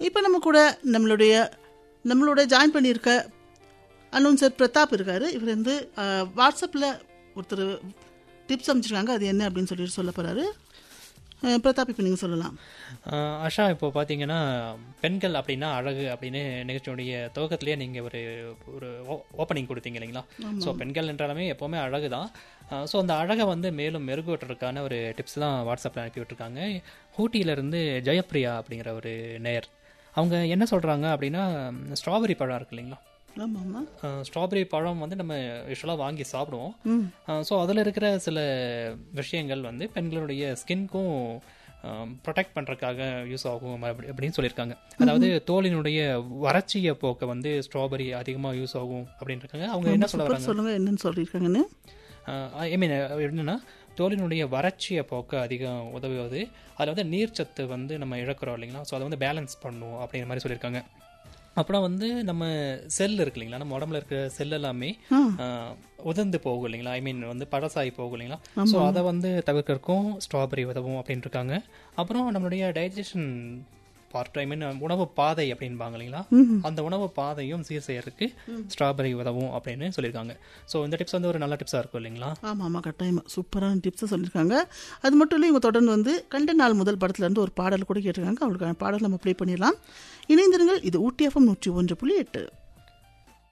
இப்போ நம்ம கூட நம்மளுடைய நம்மளோட ஜாயின் பண்ணியிருக்க அனௌன்சர் பிரதாப் இருக்காரு இவர் வந்து அஹ், வாட்ஸ்அப்பில் ஒருத்தர் டிப்ஸ் அமைச்சிருக்காங்க அது என்ன அப்படின்னு சொல்லிட்டு சொல்ல போகிறாரு பிரதாப் இப்போ நீங்கள் சொல்லலாம் ஆஹ் ஆஷா இப்போ பார்த்தீங்கன்னா பெண்கள் அப்படின்னா அழகு அப்படின்னு நிகழ்ச்சியுடைய துவக்கத்திலேயே நீங்கள் ஒரு ஒரு ஓப்பனிங் கொடுத்தீங்க இல்லைங்களா ஸோ பெண்கள் என்றாலுமே எப்போவுமே அழகு தான் ஸோ அந்த அழகை வந்து மேலும் மெருகூட்டுறதுக்கான ஒரு டிப்ஸ் தான் வாட்ஸ்அப்பில் அனுப்பி விட்டுருக்காங்க ஊட்டியிலேருந்து ஜெயப்ரியா அப்படிங்கிற ஒரு நேயர் அவங்க என்ன சொல்கிறாங்க அப்படின்னா ஸ்ட்ராபெரி பழம் இருக்கு இல்லைங்களா ஆமாம் ஆமாம் ஸ்ட்ராபெரி பழம் வந்து நம்ம யூஸ்வலாக வாங்கி சாப்பிடுவோம் ம் ஸோ அதில் இருக்கிற சில விஷயங்கள் வந்து பெண்களுடைய ஸ்கின்க்கும் ப்ரொடெக்ட் பண்ணுறதுக்காக யூஸ் ஆகும் அப்படி அப்படின்னு சொல்லியிருக்காங்க அதாவது தோலினுடைய வறட்சியை போக்க வந்து ஸ்ட்ராபெரி அதிகமாக யூஸ் ஆகும் அப்படின்னு இருக்காங்க அவங்க என்ன சொல்ல வராங்க சொல்லுங்கள் என்னன்னு சொல்லியிருக்காங்கன்னு ஐ மீன் என்னன்னா தோலினுடைய வறட்சியை போக்க அதிகம் உதவுவது அதில் வந்து நீர்ச்சத்து வந்து நம்ம இழக்கிறோம் இல்லைங்களா ஸோ அதை வந்து பேலன்ஸ் பண்ணும் அப்படிங்கிற மாதிரி சொல்லியிருக்காங்க அப்புறம் வந்து நம்ம செல் இருக்கு இல்லைங்களா நம்ம உடம்புல இருக்கிற செல் எல்லாமே ஆஹ், உதிர்ந்து போகும் இல்லைங்களா ஐ மீன் வந்து பழசாகி போகும் இல்லைங்களா ஸோ அதை வந்து தவிர்க்கறதுக்கும் ஸ்ட்ராபெரி உதவும் அப்படின்னு இருக்காங்க அப்புறம் நம்மளுடைய டைஜஷன் பார்ட் ஐ மீன் உணவு பாதை அப்படின்பாங்க இல்லைங்களா அந்த உணவு பாதையும் சீர் செய்யறதுக்கு ஸ்ட்ராபெரி உதவும் அப்படின்னு சொல்லியிருக்காங்க ஸோ இந்த டிப்ஸ் வந்து ஒரு நல்ல டிப்ஸாக இருக்கும் இல்லைங்களா ஆமாம் ஆமாம் கட்டாயமாக சூப்பரான டிப்ஸை சொல்லியிருக்காங்க அது மட்டும் இல்லை இவங்க தொடர்ந்து வந்து கண்ட நாள் முதல் படத்துல இருந்து ஒரு பாடல் கூட கேட்டிருக்காங்க அவங்களுக்கான பாடல் நம்ம ப்ளே பண்ணிடலாம் இணைந்திருங்கள் இது ஊட்டி எஃப்எம் நூற்றி ஒன்று புள்ளி எட்டு